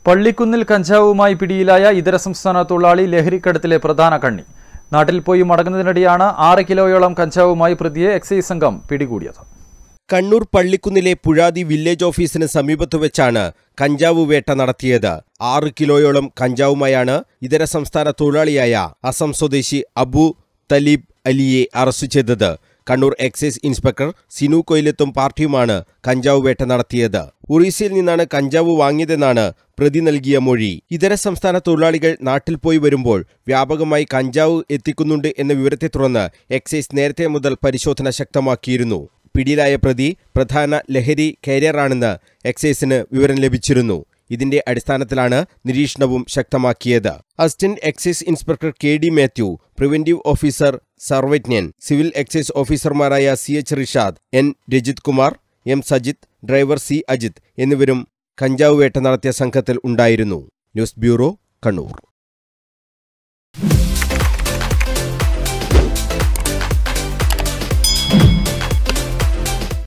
പള്ളിക്കുന്നിൽ കഞ്ചാവുമായി പിടിയിലായ ഇതര സംസ്ഥാന തൊഴിലാളി ലഹരിക്കടത്തിലെ പ്രധാന കണ്ണി നാട്ടിൽ പോയി മടങ്ങുന്നതിനിടെയാണ് ആറ് കിലോയോളം കഞ്ചാവുമായി പ്രതിയെ എക്സൈസ് സംഘം പിടികൂടിയത് കണ്ണൂർ പള്ളിക്കുന്നിലെ പുഴാതി വില്ലേജ് ഓഫീസിന് സമീപത്ത് വെച്ചാണ് കഞ്ചാവ് വേട്ട നടത്തിയത് ആറ് കിലോയോളം കഞ്ചാവുമായാണ് ഇതര സംസ്ഥാന തൊഴിലാളിയായ അസം സ്വദേശി അബു തലീബ് അലിയെ അറസ്റ്റ് ചെയ്തത് കണ്ണൂർ എക്സൈസ് ഇൻസ്പെക്ടർ സിനു കൊയിലത്തും പാർട്ടിയുമാണ് കഞ്ചാവ് വേട്ട നടത്തിയത് ഒറീസയിൽ നിന്നാണ് കഞ്ചാവ് വാങ്ങിയതെന്നാണ് പ്രതി നൽകിയ മൊഴി ഇതര സംസ്ഥാന തൊഴിലാളികൾ നാട്ടിൽ പോയി വരുമ്പോൾ വ്യാപകമായി കഞ്ചാവ് എത്തിക്കുന്നുണ്ട് എന്ന വിവരത്തെ തുടർന്ന് എക്സൈസ് നേരത്തെ മുതൽ പരിശോധന ശക്തമാക്കിയിരുന്നു പിടിയിലായ പ്രതി പ്രധാന ലഹരി കാരിയറാണെന്ന് എക്സൈസിന് വിവരം ലഭിച്ചിരുന്നു ഇതിന്റെ അടിസ്ഥാനത്തിലാണ് നിരീക്ഷണവും ശക്തമാക്കിയത് assistant excise inspector K D Mathew preventive officer Sarvajnan civil excise ഓഫീസർമാരായ C H Rishad N Rajith Kumar M Sajith driver C Ajith എന്നിവരും കഞ്ചാവ് വേട്ട നടത്തിയ സംഘത്തിൽ ഉണ്ടായിരുന്നു ന്യൂസ് ബ്യൂറോ കണ്ണൂർ